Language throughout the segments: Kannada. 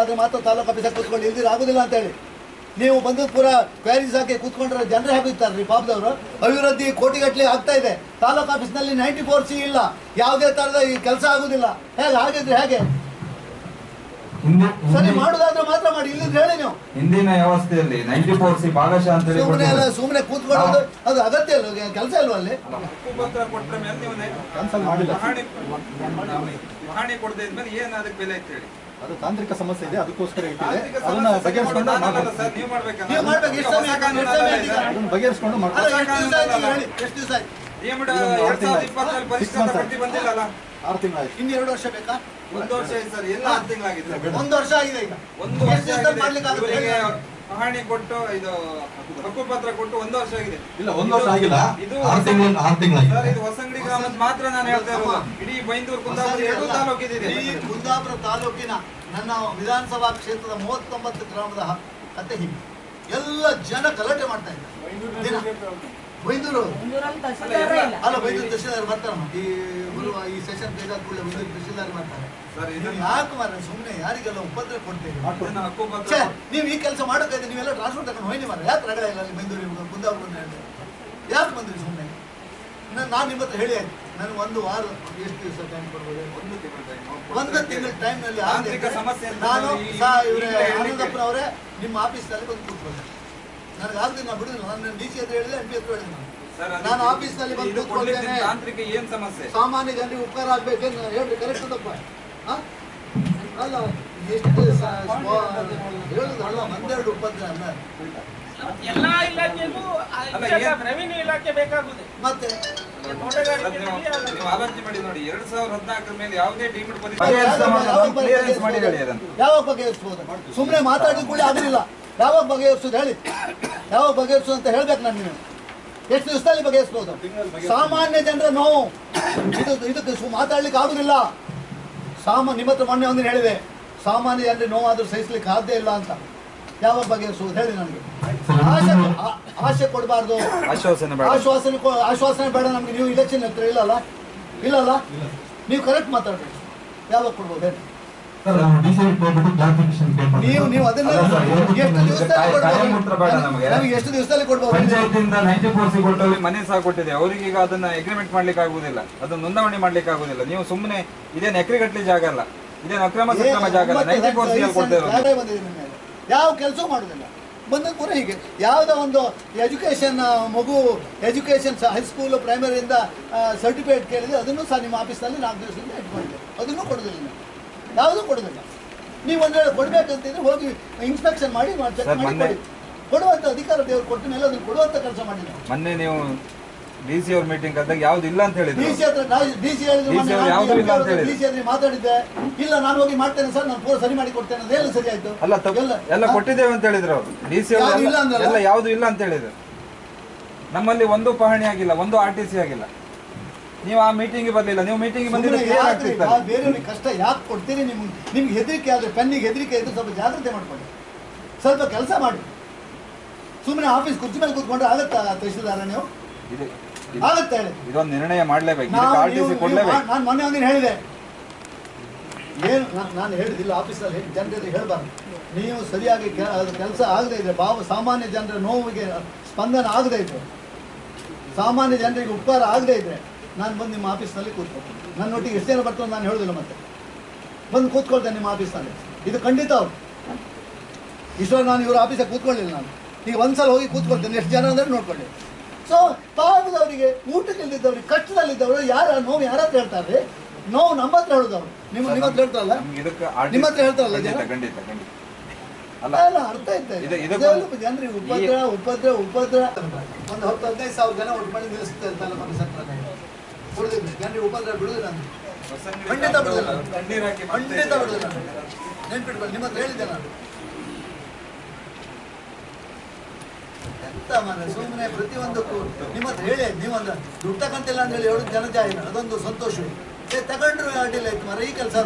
ಮಾಡೋದಾದ್ರೆ ಮಾತ್ರ ತಾಲೂಕು ಆಫೀಸಾಗಿ ಕೂತ್ಕೊಂಡು ಇಲ್ದಿರ ಆಗೋದಿಲ್ಲ ಅಂತ ಹೇಳಿ ನೀವು ಬಂದು ಪೂರ ಕ್ವಾರೀಸ್ ಹಾಕಿ ಕೂತ್ಕೊಂಡ್ರೆ ಜನರೇ ಹಾಕಿರ್ತಾರೆ ರೀ ಪಾಪದವರು ಅಭಿವೃದ್ಧಿ ಕೋಟಿಗಟ್ಟಲೆ ಆಗ್ತಾ ಇದೆ ತಾಲೂಕು ಆಫೀಸ್ನಲ್ಲಿ ನೈಂಟಿ ಫೋರ್ ಸಿ ಇಲ್ಲ ಯಾವುದೇ ಥರದ ಈ ಕೆಲಸ ಆಗೋದಿಲ್ಲ ಹೇಗೆ ಹಾಗಿದ್ರೆ ಹೇಗೆ ಹಿಂದೆ ಸರಿ ಹಿಂದೆ- ಮಾಡೋದಾದ್ರೆ ಮಾತ್ರ ಮಾಡಿ ಇಲ್ಲಿದ್ರೆ ಹೇಳಿ ನೀವು ಹಿಂದಿನ ವ್ಯವಸ್ಥೆಯಲ್ಲಿ ನೈಂಟಿ ಫೋರ್ ಸಿ ಭಾಗಶಃ ಅಂತ ಹೇಳಿ ಸುಮ್ಮನೆ ಎಲ್ಲ ಕೊಟ್ಟಿದ್ದಾರೆ. ಸುಮ್ಮನೆ ಕೂತ್ಕೊಳ್ಳೋದು ಅದು ಅಗತ್ಯ ಇಲ್ಲ ಕೆಲಸ ಇಲ್ವಾ ಅಲ್ಲಿ ಹಕ್ಕುಪತ್ರ ಕೊಟ್ಟ ಮೇಲೆ ನೀವು ನೆ- ಕ್ಯಾನ್ಸಲ್ ಮಾಡಿಲ್ಲ ಪಹಣಿ ಪಹಣಿ ಕೊಡದೆ ಇದ್ಮೇಲೆ ಏನ್ ಅದಕ್ಕೆ ಬೆಲೆ ಅಂತ ಹೇಳಿ ಅದು ತಾಂತ್ರಿಕ ಸಮಸ್ಯೆ ಇದೆ ಅದಕ್ಕೋಸ್ಕರ ಇಟ್ಟಿದೆ ತಾಂತ್ರಿಕ ಅದನ್ನ ಸಮಸ್ಯೆ ಬಗೆಹರಿಸ್ಕೊಂಡು ನಾನಲ್ಲ ಮಾಡ್ಬೇಕು. ಸರ್, ನೀವು ಮಾಡ್ಬೇಕಲ್ಲ. ನೀವು ಮಾಡ್ಬೇಕು. ಎಷ್ಟು ಸಮಯ ಹೊಸ ಕಾನೂನು ಎಷ್ಟು ಸಮಯ ಅಲ್ಲ ಇದು. ಇದೆ? ಅದನ್ನ ಬಗೆಹರಿಸ್ಕೊಂಡು ಅಲ್ಲ ಮಾಡ್ಬೇಕು ಎಷ್ಟು ದಿವಸ ಆಯ್ತು ಹೇಳಿ ಎಷ್ಟು ದಿವಸ ಆಯ್ತು ನಿಯಮ ಇದು ಒಂದು ಎರಡ್ ಸಾವಿರದ ಆರು ಇಪ್ಪತ್ತರಲ್ಲಿ ತಿಂಗಳು ಪರಿಷ್ಕೃತ ಆಯ್ತು. ಪಟ್ಟಿ ಬಂದಿಲ್ಲಲ್ಲ ಆರು ತಿಂಗಳಾಯ್ತು ಇನ್ನು ಎರಡು ವರ್ಷ ಬೇಕಾ ಒಂದು ವರ್ಷ ಆಯ್ತು ಸರ್ ಎಲ್ಲ ಆರು ತಿಂಗಳಾಗಿದೆ ಒಂದು ವರ್ಷ ಆಗಿದೆ ಈಗ ಒಂದು ಎಷ್ಟು ವರ್ಷ ದಿವಸದಲ್ಲಿ ಆಗಿದೆ. ಮಾಡ್ಲಿಕ್ಕೆ ಆಗುತ್ತೆ ಇವರಿಗೆ ಹೇಳಿ? ಪಹಣಿ ಕೊಟ್ಟು ಇದು ಹಕ್ಕುಪತ್ರ ಕೊಟ್ಟು ಒಂದು ವರ್ಷ ಆಗಿದೆ ಇಲ್ಲ ಒಂದು ವರ್ಷ ಇದು- ಆಗಿಲ್ಲ ಇದು ಆರು ತಿಂಗಳು ಆರು ಸರ್ ತಿಂಗಳಾಗಿದೆ ಇದು ಹೊಸಂಗಡಿ ಗ್ರಾಮದ ಮಾತ್ರ ನಾನು ಹೇಳ್ತಾ ಇರೋದು ಇಡೀ ಬೈಂದೂರು ಕುಂದಾಪುರ ಎರಡೂ ತಾಲೂಕಿದೆ ಈ ಕುಂದಾಪುರ ತಾಲೂಕಿನ ನನ್ನ ವಿಧಾನಸಭಾ ಕ್ಷೇತ್ರದ ಮೂವತ್ತೊಂಬತ್ತು ಗ್ರಾಮದ ಹ- ಕತೆ ಹೀಗೆ ಎಲ್ಲ ಜನ ಗಲಾಟೆ ಮಾಡ್ತಾ ಇದ್ದಾರೆ ದಿನ. ಬೈಂದೂರು ಅಲ್ಲ ಬೈಂದೂರು ತಹಶೀಲ್ದಾರ್ ಬರ್ತಾರೆ ಈ ಬರುವ ಈ ಸೆಷನ್ ಬೇಕಾದ ಕೂಡಲೇ ಬೈಂದೂರು ತಹಶೀಲ್ದಾರ್ ಮಾಡ್ತಾರೆ ಸರ್ ನೀವು ಇದನ್ನ ಯಾಕೆ ಮಾರ ಸುಮ್ಮನೆ ಯಾರಿಗೆಲ್ಲ ಉಪದ್ರ ಕೊಡ್ತೀರಿ ಇದನ್ನ ಹಕ್ಕುಪತ್ರ ಛೇ, ನೀವು ಈ ಕೆಲಸ ಮಾಡೋಕೆ ನೀವೆಲ್ಲ ಟ್ರಾನ್ಸ್ಫರ್ ತಗೊಂಡು ಹೋಯ್ನಿ ಮಾರ ಯಾಕೆ ರಗಡ ಇಲ್ಲ ಅಲ್ಲಿ ಬೆಂದೂರು ಕುಂದಾಪುರ ಅಂತ ಹೇಳಿ ಯಾಕೆ ಬಂದ್ರಿ ಸುಮ್ಮನೆ ನಾನು ನಿಮ್ಮ ಹತ್ರ ಹೇಳಿ ಆಯ್ತು ನನಗೆ ಒಂದು ವಾರ ಎಷ್ಟು ದಿವಸ ಟೈಮ್ ಕೊಡ್ಬೋದು ಒಂದು ತಿಂಗಳು time. ಒಂದು ತಿಂಗಳ ಟೈಮ್ನಲ್ಲಿ ತಾಂತ್ರಿಕ ಸಮಸ್ಯೆ ಅಂತ ನಾನು ಈ- ಸಾ ಇವರೇ ಈಗಲೇ ಹೇಳಿಕ್ಕೆ- ಆನಂದಪ್ಪನವರೇ ನಿಮ್ಮ ಆಫೀಸ್ನಲ್ಲಿ ಬಂದು ಕೂತ್ಕೊಳ್ಳಿ ನನಗೆ ಆಗ್ತೀನಿ ನಾನು ಬಿಡುದಿಲ್ಲ ನಾನು ಡಿ ಸಿ ಹತ್ರ ಹೇಳಿದೆ ಎಂ ಪಿ ಹತ್ರ ಹೇಳಿದೆ ನಾನು ಸರ್, ಅದು ನಾನು ಆಫೀಸ್ನಲ್ಲಿ ಬಂದು ಇದು ಕೊಡ್ಲಿಕ್ಕೆ ಕೂತ್ಕೊಳ್ತೇನೆ ತಾಂತ್ರಿಕ ಏನ್ ಸಮಸ್ಯೆ ಸಾಮಾನ್ಯ ಜನರಿಗೆ ಉಪಕಾರ ಆಗ್ಬೇಕೇನು ಹೇಳ್ರಿ ಕರೆಕ್ಟ್ ತಪ್ಪ ಆ? ಅಲ್ಲ ಎಷ್ಟು ಸ- ಸ್ವ- ಹೇಳುದು ಅಲ್ಲ ಒಂದೆರಡು ಉಪದ್ರ ಅಲ್ಲ ಎಲ್ಲಾ ಇಲಾಖೆಗೂ ಅಲ್ಲ, ಏನ್- ರೆವಿನ್ಯೂ ಇಲಾಖೆ ಬೇಕಾಗುದು ಮತ್ತೆ ಸರ್, ತೋಟಗಾರಿಕೆ ನೀವು ನೀವು ಆಲೋಚನೆ ಮಾಡಿ ನೋಡಿ ಎರಡ್ ಸಾವಿರದ ಹದಿನಾಲ್ಕರ ಮೇಲೆ ಯಾವುದೇ ಡೀಮ್ಡ್ ಪರಿಸ್ಥಿತಿ ಬಗೆಹರಿಸ್ತಾ ಯಾವಾಗ ಮಾಡೋದು, ಬಗೆಹರಿಸ್ಬೋದು? clearance ಮಾಡಿ ಹೇಳಿ ಅದನ್ನು. ಯಾವಾಗ ಬಗೆಹರಿಸ್ಬೋದು ಸುಮ್ಮನೆ ಮಾತಾಡಿದ ಕೂಡ ಆಗಲಿಲ್ಲ ಯಾವಾಗ ಬಗೆಹರಿಸೋದು ಹೇಳಿ ಯಾವಾಗ ಬಗೆಹರಿಸೋದು ಅಂತ ಹೇಳ್ಬೇಕು ನಾನು ನೀವು ಎಷ್ಟು ದಿವಸದಲ್ಲಿ ಬಗೆಹರಿಸ್ಬೋದು ಸಾಮಾನ್ಯ ಜನರ ನೋವು ಇದು ಇದಕ್ಕೆ ಸು- ಮಾತಾಡ್ಲಿಕ್ಕೆ ಆಗುದಿಲ್ಲ ಸಾಮ ನಿಮ್ಮ ಹತ್ರ ಮೊನ್ನೆ ಒಂದಿನ ಹೇಳಿದೆ ಸಾಮಾನ್ಯ ಜನರಿಗೆ ನೋವಾದ್ರೂ ಸಹಿಸ್ಲಿಕ್ಕೆ ಸಾಧ್ಯ ಇಲ್ಲ ಅಂತ ಯಾವಾಗ ಬಗೆಹರಿಸುವುದು ಹೇಳಿ ನನಗೆ ಆಶೆ ಆ- ಆಶೆ ಕೊಡಬಾರ್ದು ಆಶ್ವಾಸನೆ ಬೇಡ ಆಶ್ವಾಸನೆ ಕೊ- ಆಶ್ವಾಸನೆ ಬೇಡ ನಮ್ಗೆ ನೀವು ಇಲೆಕ್ಷನ್ ಹತ್ರ ಇಲ್ಲಲ್ಲ ಇಲ್ಲಲ್ಲ ನೀವು ಕರೆಕ್ಟ್ ಮಾತಾಡ್ಬೇಕು ಯಾವಾಗ ಕೊಡ್ಬೋದು ಹೇಳಿ ಸರ್, ನಾವು DCI ಹೋಗ್ಬಿಟ್ಟು clarification ಕೇಳ್ಕೊಂಡು- ನೀವು ನೀವು ಅದನ್ನ ಅಲ್ಲ ಸರ್, ಏನು ಎಷ್ಟು ದಿವಸದಲ್ಲಿ ಕಾಯ- ಕಾಯಂ ಉತ್ತರ ಬೇಡ ಕೊಡ್ಬೋದು ನಮಗೆ ನಮಗೆ ಎಷ್ಟು ದಿವಸದಲ್ಲಿ ಕೊಡ್ಬೋದು ಪಂಚಾಯತಿಂದ ನೈಂಟಿ ಫೋರ್ ಸಿ ಕೊಟ್ಟಲ್ಲಿ ಮನೆ ಸಹ ಕೊಟ್ಟಿದೆ ಅವರಿಗೆ ಈಗ ಅದನ್ನ ಅಗ್ರಿಮೆಂಟ್ ಮಾಡ್ಲಿಕ್ಕೆ ಆಗುದಿಲ್ಲ ಅದನ್ನ ನೋಂದಣಿ ಮಾಡ್ಲಿಕ್ಕೆ ಆಗುದಿಲ್ಲ ನೀವು ಸುಮ್ಮನೆ ಇದೇನು ಎಕರೆಗಟ್ಟಲೆ ಜಾಗ ಅಲ್ಲ ಇದೇನು ಅಕ್ರಮ ಸಕ್ರಮ ಜಾಗ ಅಲ್ಲ ನೈಂಟಿ ಫೋರ್ ಸಿ ಅಲ್ಲಿ ಕೊಡ್ತಾ ಇರೋದು ಕಾಯ್ದೆ ಬಂದಿದೆ ನಿಮ್ಮ ಮೇಲೆ. ಯಾವ ಕೆಲಸ ಮಾಡುದಿಲ್ಲ ಬಂದ ಪೂರ ಹೀಗೆ ಯಾವುದೋ ಒಂದು ಎಜುಕೇಶನ್ ಮಗು ಎಜುಕೇಶನ್ ಹೈಸ್ಕೂಲ್ ಪ್ರೈಮರಿಯಿಂದ ಸರ್ಟಿಫಿಕೇಟ್ ಕೇಳಿದ್ರೆ ಅದನ್ನು ಸಹ ನಿಮ್ಮ ಆಫೀಸ್ನಲ್ಲಿ ನಾಲ್ಕು ದಿವಸದಿಂದ ಇಟ್ಕೊಂಡಿದೆ ಅದನ್ನು ಕೊಡೋದಿಲ್ಲ ನೀವು ಯಾವುದೂ ಕೊಡೋದಿಲ್ಲ ನೀವು ಒಂದು ವೇಳೆ ಕೊಡ್ಬೇಕಂತಿದ್ರೆ ಹೋಗಿ ಇನ್ಸ್ಪೆಕ್ಷನ್ ಮಾಡಿ ಚೆಕ್ ಸರ್, ಮಾಡಿ ಮೊನ್ನೆ- ಕೊಡಿ ಕೊಡುವಂಥ ಅಧಿಕಾರ ದೇವರು ಕೊಟ್ಟ ಮೇಲೆ ಅದನ್ನು ಕೊಡುವಂಥ ಕೆಲಸ ಮಾಡಿ ನಾವು ಮೊನ್ನೆ ನೀವು ಡಿ ಸಿ ಅವ್ರ ಮೀಟಿಂಗ್ ಕರೆದಾಗ ಯಾವ್ದು ಇಲ್ಲ ಅಂತ ಹೇಳಿದ್ರು ಡಿ ಸಿ ಹತ್ರ ಡಿ ಸಿ ಹೇಳಿದ್ರು DC ಅವ್ರು ಯಾವುದೂ ಇಲ್ಲ ಅಂತ ಹೇಳಿದ್ರು. ಡಿ ಸಿ ಹತ್ರ ಮಾತಾಡಿದ್ದೆ ಇಲ್ಲ ನಾನು ಹೋಗಿ ಮಾಡ್ತೇನೆ ಸರ್ ನಾನು ಪೂರ ಸರಿ ಮಾಡಿ ಕೊಡ್ತೇನೆ ಅದು ಎಲ್ಲ ಸರಿ ಆಯ್ತು ಅಲ್ಲ ತಪ್ಪು ಎಲ್ಲ ಎಲ್ಲ ಕೊಟ್ಟಿದ್ದೇವೆ ಅಂತ ಹೇಳಿದ್ರು ಅವರು ಡಿ ಸಿ ಅವರು ಯಾವ್ದು ಇಲ್ಲ ಎಲ್ಲ- ಅಂದ್ರಲ್ಲ? ಎಲ್ಲ ಯಾವ್ದು ಇಲ್ಲ ಅಂತ ಹೇಳಿದ್ರು ನಮ್ಮಲ್ಲಿ ಒಂದು ಪಹಣಿ ಆಗಿಲ್ಲ ಒಂದು ಆರ್ ಟಿ ಸಿ ಆಗಿಲ್ಲ ನೀವು ಆ ಮೀಟಿಂಗ್ ಬರ್ಲಿಲ್ಲ ನೀವು ಮೀಟಿಂಗ್ ಬಂದಿದ್ರೆ ಸುಮ್ನೆ ಕ್ಲಿಯರ್ ಯಾಕ್ರಿ? ಆಗ್ತಿತ್ತಲ್ಲ ಆ ಬೇರೆಯವ್ರಿಗೆ ಕಷ್ಟ ಯಾಕೆ ಕೊಡ್ತೀರಿ ನಿಮ್ಗೆ ನಿಮ್ಗೆ ಹೆದರಿಕೆ ಆದ್ರೆ ಪೆನ್ನಿಗೆ ಹೆದರಿಕೆ ಇದ್ರೆ ಸ್ವಲ್ಪ ಜಾಗ್ರತೆ ಮಾಡ್ಕೊಳ್ಳಿ ಸ್ವಲ್ಪ ಕೆಲಸ ಮಾಡಿ ಸುಮ್ಮನೆ ಆಫೀಸ್ ಕುರ್ಚಿ ಮೇಲೆ ಕೂತ್ಕೊಂಡ್ರೆ ಆಗತ್ತಾ ತಹಶೀಲ್ದಾರ ನೀವು ಇದು ಆಗತ್ತೆ ಹೇಳಿ ಇದೊಂದು ನಿರ್ಣಯ ಮಾಡ್ಲೇಬೇಕು ನಾವು ಆರ್ ಟಿ ನೀವು- ಸಿ ನೀವು- ಕೊಡ್ಲೇಬೇಕು ನಾನು ಮೊನ್ನೆ ಒಂದಿನ ಹೇಳಿದೆ ಏನು ನಾ- ನಾನು ಹೇಳಿದಿಲ್ಲ ಆಫೀಸಲ್ಲಿ ಜನರಿಗೆ ಹೇಳಬಾರ್ದು ನೀವು ಸರಿಯಾಗಿ ಕೆಲಸ ಆಗದೆ ಇದ್ರೆ ಭಾವ ಸಾಮಾನ್ಯ ಜನರ ನೋವಿಗೆ ಸ್ಪಂದನ ಆಗದೆ ಇದ್ರೆ ಸಾಮಾನ್ಯ ಜನರಿಗೆ ಉಪಕಾರ ಆಗದೆ ಇದ್ರೆ ನಾನು ಬಂದು ನಿಮ್ಮ ಆಫೀಸ್ನಲ್ಲಿ ಕೂತ್ಕೊಳ್ತೀನಿ ನನ್ನೊಟ್ಟಿಗೆ ಎಷ್ಟು ಜನ ಬರ್ತಾರೆ ನಾನು ಹೇಳೋದಿಲ್ಲ ಮತ್ತೆ ಬಂದು ಕೂತ್ಕೊಳ್ತೇನೆ ನಿಮ್ಮ ಆಫೀಸ್ನಲ್ಲಿ ಇದು ಖಂಡಿತ ಅವ್ರು ಇಷ್ಟೊಂದು ನಾನು ಇವ್ರ ಆಫೀಸಿಗೆ ಕೂತ್ಕೊಳ್ಳಿಲ್ಲ ನಾನು ಈಗ ಒಂದ್ಸಲ ಹೋಗಿ ಕೂತ್ಕೊಳ್ತೇನೆ ಎಷ್ಟು ಜನ ಅಂದ್ರೆ ನೋಡ್ಕೊಳ್ಳಿ ಸೊ ಪಾಪದವರಿಗೆ ಊಟಕ್ಕೆ ಇಲ್ದಿದ್ದವ್ರಿಗೆ ಕಷ್ಟದಲ್ಲಿದ್ದವರು ಯಾರ ನೋವು ಯಾರ ಹತ್ರ ಹೇಳ್ತಾರೆ ನೋವು ನಮ್ಮ ಹತ್ರ ಹೇಳೋದು ಅವ್ರು ನಿಮ್ಮ ನಿಮ್ಮ ಹತ್ರ ಹೇಳ್ತಾರಲ್ಲ ನಮ್ಗೆ ಇದಕ್ಕೆ RTC ನಿಮ್ಮ ಹತ್ರ ಹೇಳ್ತಾರಲ್ಲ ಖಂಡಿತ ಜನ? ಖಂಡಿತ ಖಂಡಿತ ಅಲ್ಲ ಅಲ್ಲ ಅರ್ಥ ಆಯ್ತಾ ಇದು- ಇದಕ್ಕೂ- ಇದೆಲ್ಲ ಜನರಿಗೆ ಉಪದ್ರ ಉಪದ್ರ ಉಪದ್ರ ಒಂದು ಹತ್ತು ಹದಿನೈದು ಸಾವಿರ ಜನ ಒಟ್ಟು ಮಾಡಿ ನಿಲ್ಲಿಸ್ತಾರೆ ತಾಲೂಕು ಸತ್ರ ಬಿಡುದಿಲ್ಲ ಜನರಿಗೆ ಉಪದ್ರ ಬಿಡುದಿಲ್ಲ ಅಂತ ಹೊಸಂಗಡಿ ಖಂಡಿತ ಬಿಡುದಿಲ್ಲ ತಣ್ಣೀರ್ ಹಾಕಿ ಮತ್ತೆ ಖಂಡಿತ ಬಿಡುದಿಲ್ಲ ನೆನ್ಪಿಟ್ಕೊಳ್ಳಿ ನಿಮ್ಮ ಹತ್ರ ಹೇಳಿದ್ದೆ ನಾನು ಎಂತ ಮನೆ ಸುಮ್ಮನೆ ಪ್ರತಿಯೊಂದಕ್ಕೂ ನಿಮ್ಮ ಹತ್ರ ಹೇಳಿ ನೀವೊಂದು ದುಡ್ಡು ತಗೊಂತಿಲ್ಲ ಅಂತ ಹೇಳಿ ಹೇಳೋದು ಜನ ಜಾಯಿನ ಅದೊಂದು ಸಂತೋಷ ಏ ತಗೊಂಡ್ರು ಅಡ್ಡಿಲ್ಲ ಆಯ್ತು ಮರ ಈ ಕೆಲಸ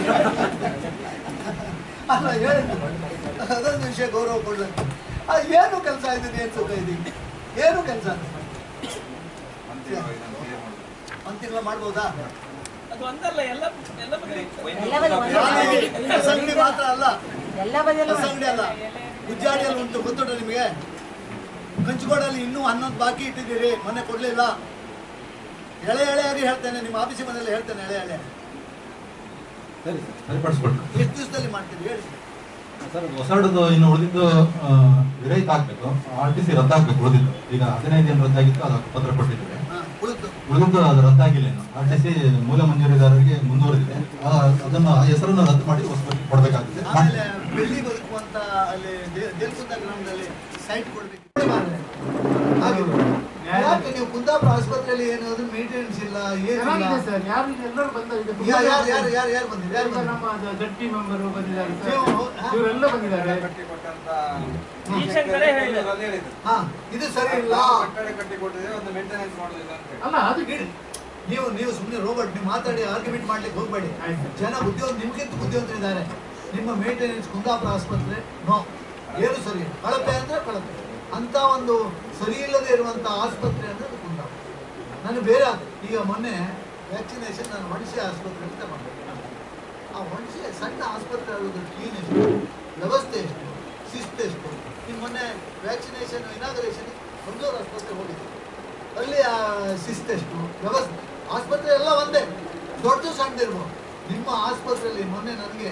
ಅಲ್ಲ ಹೇಳಿ ಅದೊಂದು ವಿಷಯ ಗೌರವ ಕೊಡ್ಬೇಕು ಅದು ಏನು ಕೆಲಸ ಇದೆ ಏನು ಸುಖ ಇದೆ ಏನು ಕೆಲಸ ಅಂತಿಮವಾಗಿ ನಾನು clear ಮಾಡ್ಬೇಕು. ಒಂದು ತಿಂಗಳು ಮಾಡ್ಬೋದಾ ಅದು ಒಂದಲ್ಲ ಎಲ್ಲ ಎಲ್ಲ ಬಗ್ಗೆ ಬೈಂದೂರು ಕುಂದಾಪುರ ಸಂಗಡಿ ಮಾತ್ರ ಅಲ್ಲ ಎಲ್ಲ ಬದಿಯಲ್ಲೂ ಹೊಸ ಅಂಗಡಿ ಅಲ್ಲ ಗುಜ್ಜಾಡಿಯಲ್ಲಿ ಉಂಟು ಗೊತ್ತುಂಟ ನಿಮಗೆ ಕಂಚುಗೋಡಲ್ಲಿ ಇನ್ನೂ ಹನ್ನೊಂದು ಬಾಕಿ ಇಟ್ಟಿದ್ದೀರಿ ಮೊನ್ನೆ ಕೊಡ್ಲಿಲ್ಲ ಎಳೆ ಎಳೆಯಾಗಿ ಹೇಳ್ತೇನೆ ನಿಮ್ಮ ಆಫೀಸಿಗೆ ಬಂದಲ್ಲಿ ಹೇಳ್ತೇನೆ ಎಳೆ ಎಳೆ ಸರಿ ಸರ್ ಸರಿಪಡಿಸ್ಕೊಡ್ರಿ ಎಷ್ಟು ದಿವಸದಲ್ಲಿ ಮಾಡ್ತೀರಿ ಹೇಳಿ ಸರ್ ಹೊಸಡದು ಇನ್ನು ಉಳಿದಿದ್ದು ಆ, ವಿರಹಿತ ಆಗ್ಬೇಕು ಆರ್ ಟಿ ಸಿ ರದ್ದಾಗ್ಬೇಕು ಉಳಿದಿದ್ದು ಈಗ ಹದಿನೈದು ಏನು ರದ್ದಾಗಿತ್ತು ಅದು ಪತ್ರ ಕೊಟ್ಟಿದ್ದೇವೆ ಹಾ ಉಳಿದು ಉಳಿದಿದ್ದು ಅದು ರದ್ದಾಗಿಲ್ಲ ಇನ್ನು ಆರ್ ಟಿ ಸಿ ಮೂಲ ಮಂಜೂರಿದಾರರಿಗೆ ಮುಂದುವರೆದಿದೆ ಆ, ಅದನ್ನು ಆ ಹೆಸರನ್ನು ರದ್ದು ಮಾಡಿ ಹೊಸಬರಿಗೆ ಕೊಡಬೇಕಾಗುತ್ತೆ ಆಮೇಲೆ ಬೆಳ್ಳಿ ಬದುಕುವಂತ ಅಲ್ಲಿ ದೇ- ದೇಲ್ಕುಂದ ಗ್ರಾಮದಲ್ಲಿ ಸೈಟ್ ಕೊಡ್ಬೇಕು ಹಾಗೆ ಯಾಕೆ ನೀವು ಕುಂದಾಪುರ ಆಸ್ಪತ್ರೆಯಲ್ಲಿ ಏನಾದ್ರು ಮೇಂಟೆನೆನ್ಸ್ ಇಲ್ಲ ಏನಿಲ್ಲ ಚೆನ್ನಾಗಿದೆ ಸರ್ ಯಾರು ಎಲ್ಲರೂ ಬಂದ ಈಗ ತುಂಬಾ ಯಾರು ಯಾರು ಜನ ಯಾರು ಯಾರು ಯಾರು ಬಂದಿದ್ರು ಯಾರು ಈಗ ಬಂದಿದ್ರು? ನಮ್ಮ ಜಡ್ಪಿ ಮೆಂಬರು ಬಂದಿದ್ದಾರೆ ಸರ್. ನೀವು, ಹಾ? ಇವರೆಲ್ಲ ಬಂದಿದ್ದಾರೆ ಕಟ್ಟಿ ಕೊಟ್ಟಂತ ಈ ಶಂಕರೇ ಹೇಳಿದ್ರು. ಅಲ್ಲಿ ಹೇಳಿದ್ರು. ಹಾ ಇದು ಸರಿ ಇಲ್ಲ ನಾವು ಕಟ್ಟಡ ಕಟ್ಟಿ ಕೊಟ್ಟಿದ್ದೇವೆ ಒಂದು ಮೇಂಟೆನೆನ್ಸ್ ಮಾಡೋದಿಲ್ಲ ಅಂತ ಹೇಳಿ. ಅಲ್ಲ ಅದು ಇಡಿ. ನೀವು ನೀವು ಸುಮ್ಮನೆ ರೋಬೋಟ್ ನೀವು ಮಾತಾಡಿ ಆರ್ಗ್ಯುಮೆಂಟ್ ಮಾಡ್ಲಿಕ್ಕೆ ಹೋಗ್ಬೇಡಿ ಆಯ್ತು. ಜನ ಬುದ್ಧಿವಂತ ನಿಮ್ಗಿಂತ ಬುದ್ಧಿವಂತರಿದ್ದಾರೆ ನಿಮ್ಮ ಮೇಂಟೆನೆನ್ಸ್ ಕುಂದಾಪುರ ಆಸ್ಪತ್ರೆ ನೋ ಏನು ಸರಿ ಇಲ್ಲ. ಕಳಪೆ ಅಂದ್ರೆ ಕಳಪೆ ಅಂತ ಒಂದು ಸರಿ ಇಲ್ಲದೆ ಇರುವಂತ ಆಸ್ಪತ್ರೆ ಅಂದ್ರೆ ಅದು ಕುಂದಾಪುರ ನನಗೆ ಬೇರೆ ಆದ ಈಗ ಮೊನ್ನೆ ವ್ಯಾಕ್ಸಿನೇಷನ್ ನಾನು ಮಡಿಸಿ ಆಸ್ಪತ್ರೆಯಲ್ಲಿ ತಗೊಂಡೆ ಆ ಮಡಿಸಿ ಸಣ್ಣ ಆಸ್ಪತ್ರೆ ಆಗೋದು ಕ್ಲೀನ್ ಎಷ್ಟು ವ್ಯವಸ್ಥೆ ಎಷ್ಟು ಶಿಸ್ತು ಎಷ್ಟು ಈಗ ಮೊನ್ನೆ ವ್ಯಾಕ್ಸಿನೇಷನ್ ಇನಾಗರೇಷನ್ ಮಂಗಳೂರು ಆಸ್ಪತ್ರೆ ಹೋಗಿದ್ದೆ ಅಲ್ಲಿ ಆ ಶಿಸ್ತೆಷ್ಟು ವ್ಯವಸ್ಥೆ ಆಸ್ಪತ್ರೆ ಎಲ್ಲ ಒಂದೇ ದೊಡ್ಡ ಸಣ್ಣದಿರ್ಬೋದು ನಿಮ್ಮ ಆಸ್ಪತ್ರೆಯಲ್ಲಿ ಮೊನ್ನೆ ನನಗೆ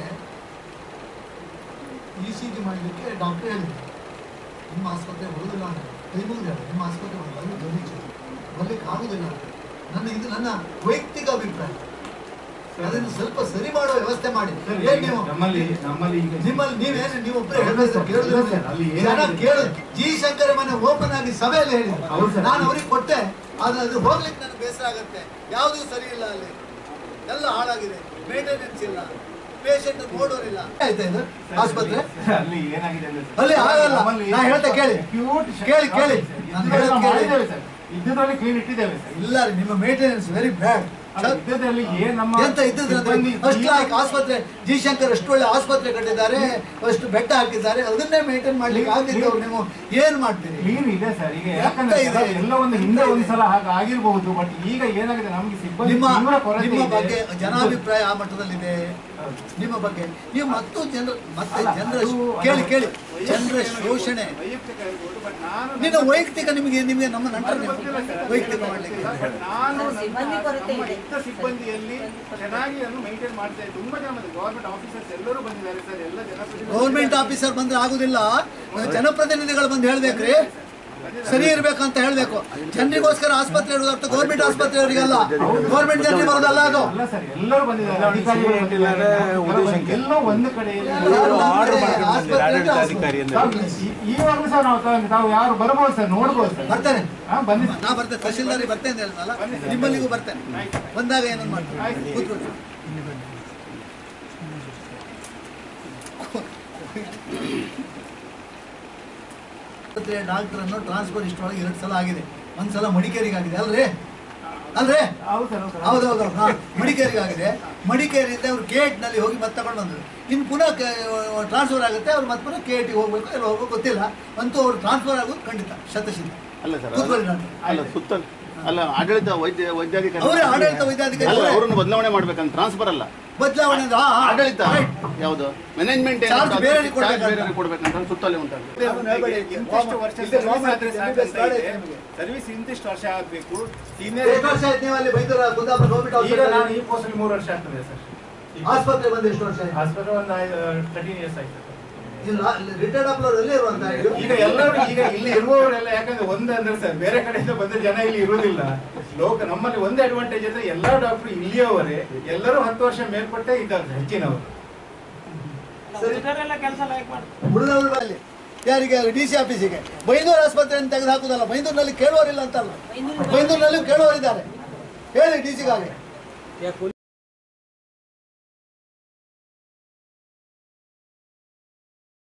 ಇ ಸಿ ಜಿ ಮಾಡಲಿಕ್ಕೆ ಡಾಕ್ಟರ್ ಹೇಳಿದ್ರು ನಿಮ್ಮ ಆಸ್ಪತ್ರೆ ಬರುವುದಿಲ್ಲ ಅಂತ ಕೈ ಮುಗಿದ ನಿಮ್ಮ ಆಸ್ಪತ್ರೆ ಬಂದು ಗಮನಿಸಿ ಬರ್ಲಿಕ್ಕೆ ಆಗುದಿಲ್ಲ ಅಂತ. ನನ್ನ ಇದು ನನ್ನ ವೈಯಕ್ತಿಕ ಅಭಿಪ್ರಾಯ ಅದನ್ನು ಸ್ವಲ್ಪ ಸರಿ ಮಾಡೋ ವ್ಯವಸ್ಥೆ ಮಾಡಿ ಸರ್, ಏನ್ ಈಗ ನೀವು ನಮ್ಮಲ್ಲಿ ನಮ್ಮಲ್ಲಿ ಈಗ ನಿಮ್ಮಲ್ಲಿ ನೀವೇನು ನೀವು ಒಬ್ಬರೇ ಇಲ್ಲ ಹೇಳಿದ್ರೆ ಸರ್, ಕೇಳಿದ್ರೆ ಇಲ್ಲ ಸರ್, ಅಲ್ಲಿ ಜನ ಏನಾಗಿದೆ? ಕೇಳು ಜಿ ಶಂಕರ ಮನೆ ಓಪನ್ ಆಗಿ ಸಭೆಯಲ್ಲಿ ಹೌದು ಹೇಳಿದ್ರು ಸರ್. ನಾನು ಅವ್ರಿಗೆ ಕೊಟ್ಟೆ ಅದು ಅದು ಹೋಗ್ಲಿಕ್ಕೆ ನನಗೆ ಬೇಸರ ಆಗುತ್ತೆ ಯಾವುದೂ ಸರಿ ಇಲ್ಲ ಅಲ್ಲಿ ಎಲ್ಲ ಹಾಳಾಗಿದೆ ಮೇಂಟೆನೆನ್ಸ್ ಇಲ್ಲ ಪೇಷಂಟ್ ನೋಡೋರಿಲ್ಲ ಆಯ್ತಾ ಇದು ಆಸ್ಪತ್ರೆ ಸರ್, ಅಲ್ಲಿ ಏನಾಗಿದೆ ಅಂದ್ರೆ ಸರ್, ಅಲ್ಲಿ ಆಗಲ್ಲ. ನಮ್ಮಲ್ಲಿ ನಾ ಹೇಳ್ತೆ ಕೇಳಿ. acute ಶ- ಕೇಳಿ, ಕೇಳಿ. ನಾನು ಇದ್ರಲ್ಲಿ ಹೇಳೋದು ನಾವು ಕೇಳಿ. ಮಾಡಿದ್ದೇವೆ ಸರ್ ಇದ್ದದ್ರಲ್ಲಿ ಕ್ಲೀನ್ ಇಟ್ಟಿದ್ದೇವೆ ಸರ್ ಇಲ್ಲ ರೀ ನಿಮ್ಮ ಮೇಂಟೆನೆನ್ಸ್ ವೆರಿ ಬ್ಯಾಡ್ ಅಲ್ಲ, ಇದ್ದದ್ರಲ್ಲಿ ಏನ್ ನಮ್ಮ ಎಂತ ಇದ್ದದ್ರೆ ಸಿಬ್ಬಂದಿ ಅಷ್ಟು ಲಾಯ್ಕ್ ಆಸ್ಪತ್ರೆ ಜಿ ಶಂಕರ್ ಅಷ್ಟು ಒಳ್ಳೆ ಆಸ್ಪತ್ರೆ ಕಟ್ಟಿದ್ದಾರೆ ಅಷ್ಟು ಬೆಟ್ಟ ಹಾಕಿದ್ದಾರೆ ಅದನ್ನೇ ಮೇಂಟೈನ್ ಮಾಡ್ಲಿಕ್ಕೆ ಆಗದಿದ್ದವ್ರು ನೀವು ಏನ್ ಮಾಡ್ತೀರಿ ಕ್ಲೀನ್ ಇದೆ ಸರ್ ಈಗ ಯಾಕಂದ್ರೆ ಇದೆ? ಎಲ್ಲ ಒಂದು ಹಿಂದೆ ಒಂದ್ಸಲ ಹಾಗೆ ಆಗಿರಬಹುದು ಬಟ್ ಈಗ ಏನಾಗಿದೆ ನಮಗೆ ಸಿಬ್ಬಂದಿ ನಿಮ್ಮ ತೀವ್ರ ಕೊರತೆ ನಿಮ್ಮ ಇದೆ. ಬಗ್ಗೆ ಜನಾಭಿಪ್ರಾಯ ಆ ಮಟ್ಟದಲ್ಲಿದೆ ನಿಮ್ಮ ಬಗ್ಗೆ ನೀವು ಮತ್ತು ಜನರ ಮತ್ತೆ ಅಲ್ಲ, ಜನರ ಅದು- ಕೇಳಿ ಅದು ಕೇಳಿ ವೈಯಕ್ತಿಕ ಜನರ ಶೋಷಣೆ ವೈಯಕ್ತಿಕ ಇರ್ಬೋದು, but ನಾನು ನಿನ್ನ ವೈಯಕ್ತಿಕ ನಿಮಗೆ ನಿಮಗೆ ನಮ್ಮ ನಂತರ ಅದು ಗೊತ್ತಿಲ್ಲ ಸರ್, ಅದು ವೈಯಕ್ತಿಕ ಹೇಳಿಲ್ಲ. ಮಾಡ್ಲಿಕ್ಕೆ But ನಾನು ಸರ್, ಸಿಬ್ಬಂದಿ ನಮ್ಮ- ಕೊರತೆ ನಮ್ಮ ಇದೆ. ಇದ್ದ ಸಿಬ್ಬಂದಿಯಲ್ಲಿ ಚೆನ್ನಾಗಿ ಅದನ್ನು ಮೇಂಟೈನ್ ಮಾಡ್ತಾ ಇದ್ದಾರೆ ತುಂಬಾ ಜನ ಬಂದಿದ್ದಾರೆ ಗವರ್ಮೆಂಟ್ ಆಫೀಸರ್ಸ್ ಎಲ್ಲರೂ ಬಂದಿದ್ದಾರೆ ಸರ್ ಎಲ್ಲ ಜನಪ್ರತಿನಿಧಿಗಳು ಗೌರ್ಮೆಂಟ್ ಆಫೀಸರ್ ಬಂದ್ರೆ ಆಗುದಿಲ್ಲ ಜನಪ್ರತಿನಿಧಿಗಳು ಬಂದು ಹೇಳ್ಬೇಕ್ರಿ ಸರಿ ಇರ್ಬೇಕಂತ ಹೇಳ್ಬೇಕು ಜನರಿಗೋಸ್ಕರ ಆಸ್ಪತ್ರೆ ಇರೋದು ಅರ್ಥ ಗೌರ್ಮೆಂಟ್ ಆಸ್ಪತ್ರೆ ಅವರಿಗಲ್ಲ ಗೌರ್ಮೆಂಟ್ ಜನರಿಗೆ ಬರೋದಲ್ಲ ಅದು ಅಲ್ಲ ಸರ್ ಎಲ್ಲರೂ ಬಂದಿದ್ದಾರೆ ಅಧಿಕಾರಿಗಳು ಬಂದಿದ್ದಾರೆ ಎಲ್ಲೋ ಒಂದು ಕಡೆಯಲ್ಲಿ ಆಸ್ಪತ್ರೆ ತಾವು ಈ- ಈವಾಗಲೂ ಸರ್ ನಾವು ತಾವು- ತಾವು ಯಾರು ಬರ್ಬೋದು ಸರ್ ನೋಡ್ಬೋದು ಸರ್ ಬರ್ತೇನೆ ಹಾ ಬನ್ನಿ ನಾ ಬರ್ತೇನೆ ತಹಶೀಲ್ದಾರಿ ಬರ್ತೇನೆ ಹೇಳಿದ್ನಲ್ಲ ನಿಮ್ಮಲ್ಲಿಗೂ ಬರ್ತೇನೆ ಬಂದಾಗ ಏನನ್ನು ಮಾಡ್ತೇನೆ ಕೂತ್ಕೊಳ್ಳಿ ಆಸ್ಪತ್ರೆ ಡಾಕ್ಟರ್ ಅನ್ನು ಟ್ರಾನ್ಸ್ಫರ್ ಇಷ್ಟೊಳಗೆ ಎರಡು ಸಲ ಆಗಿದೆ ಒಂದ್ಸಲ ಮಡಿಕೇರಿಗೆ ಆಗಿದೆ ಅಲ್ರಿ ಅಲ್ರಿ ಹೌದು ಸರ್ ಹೌದು ಸರ್ ಹೌದೌದು ಹಾ ಮಡಿಕೇರಿಗೆ ಆಗಿದೆ ಮಡಿಕೇರಿಯಿಂದ ಅವ್ರು ಗೇಟ್ ನಲ್ಲಿ ಹೋಗಿ ಮತ್ತೆ ತಗೊಂಡು ಬಂದ್ರು ಇನ್ನು ಪುನಃ ಟ್ರಾನ್ಸ್ಫರ್ ಆಗುತ್ತೆ ಅವ್ರು ಮತ್ತೆ ಪುನಃ ಕೆ ಟಿಗೆ ಹೋಗ್ಬೇಕು ಎಲ್ಲ ಹೋಗ್ಬೇಕು ಗೊತ್ತಿಲ್ಲ ಅಂತೂ ಅವ್ರು ಟ್ರಾನ್ಸ್ಫರ್ ಆಗೋದು ಖಂಡಿತ ಶತಸಿದ್ಧ ಅಲ್ಲ ಸರ್ ಕೂತ್ಕೊಳ್ಳಿ ಡಾಕ್ಟರ್ ಅಲ್ಲ ಸುತ್ತ ಅಲ್ಲ ಆಡಳಿತ ವೈದ್ಯ ವೈದ್ಯಾಧಿಕಾರಿ ಅವರೇ ಆಡಳಿತ ವೈದ್ಯಾಧಿಕಾರಿ ಅಲ್ಲ ಅವರೇ. ಅವರನ್ನು ಬದಲಾವಣೆ ಮಾಡ್ಬೇಕಂತ ಟ್ರಾನ್ಸ್ಫರ್ ಅಲ್ಲ ಬದಲಾವಣೆ ಅದು, ಹಾ, ಹಾ. ಆಡಳಿತ Right. ಯಾವುದು ಮ್ಯಾನೇಜ್ಮೆಂಟ್ Charge ಬೇರೆಯವ್ರಿಗೆ ಕೊಡ್ಬೇಕಂತ. ಬೇರೆಯವ್ರಿಗೆ ಕೊಡ್ಬೇಕಂತ ಸುತ್ತಲೇ ಉಂಟು ಇಂತಿಷ್ಟು ವರ್ಷ ಇಲ್ಲಿ ಸರ್ವಿಸ್ ಆದ್ರೆ MBBS ಸಾಕಂತ ಬೇಡ ಇದೆ. ನಿಮಗೆ. ಸರ್ವಿಸ್ ಇಂತಿಷ್ಟು ವರ್ಷ ಆಗ್ಬೇಕು ಎಷ್ಟು ಸೀನಿಯರ್ ವರ್ಷ ಆಯ್ತು ನೀವು ಅಲ್ಲಿ ಬೈದೂರ ಕುಂದಾಪುರ ಗೌರ್ಮೆಂಟ್ ಈಗ ನಾನು ಹಾಸ್ಪಿಟಲ್ ಈ ಪೋಸ್ಟ್ ಮೂರು ವರ್ಷ ಆಗ್ತದೆ ಸರ್ ಆಸ್ಪತ್ರೆ ಬಂದು ಎಷ್ಟು ವರ್ಷ ಆಯ್ತು ಹಾಸ್ಪಿಟಲ್ ಒಂದು ತರ್ಟೀನ್ ಇಯರ್ಸ್ ಆಯ್ತು ಸರ್. ರಿಟೈರ್ಡ್ ಆಪ್ಲವ್ರು ಎಲ್ಲಿ ಇರುವಂತ ಈಗ ಎಲ್ಲರೂ ಈಗ ಇಲ್ಲಿ ಇರುವವರೆಲ್ಲ ಯಾಕಂದ್ರೆ ಒಂದೇ ಅಂದ್ರೆ ಸರ್ ಬೇರೆ ಕಡೆಯಿಂದ ಬಂದ ಜನ ಇಲ್ಲಿ ಇರುವುದಿಲ್ಲ ಲೋಕ ನಮ್ಮಲ್ಲಿ ಒಂದೇ ಅಡ್ವಾಂಟೇಜ್ ಅಂದ್ರೆ ಎಲ್ಲಾ ಡಾಕ್ಟರ್ ಇಲ್ಲಿಯವರೇ ಎಲ್ಲರೂ ಹತ್ತು ವರ್ಷ ಮೇಲ್ಪಟ್ಟೆ ಇದ್ದಾರೆ ಹೆಚ್ಚಿನವರು ಉಳಿದವರೆಲ್ಲ ಕೆಲಸ ಲೈಕ್ ಮಾಡ್ತಾರೆ ಉಳಿದವರು ಅಲ್ಲಿ ಯಾರಿಗೆ ಡಿ ಸಿ ಆಫೀಸಿಗೆ ಬೈಂದೂರು ಆಸ್ಪತ್ರೆಯನ್ನು ತೆಗೆದು ಹಾಕುದಲ್ಲ ಬೈಂದೂರಿನಲ್ಲಿ ಕೇಳುವವರಿಲ್ಲ ಅಂತಲ್ಲ ಬೈಂದೂರಿನಲ್ಲಿ ಕೇಳುವವರಿದ್ದಾರೆ ಹೇಳಿ ಡಿ ಸಿಗಾಗಿ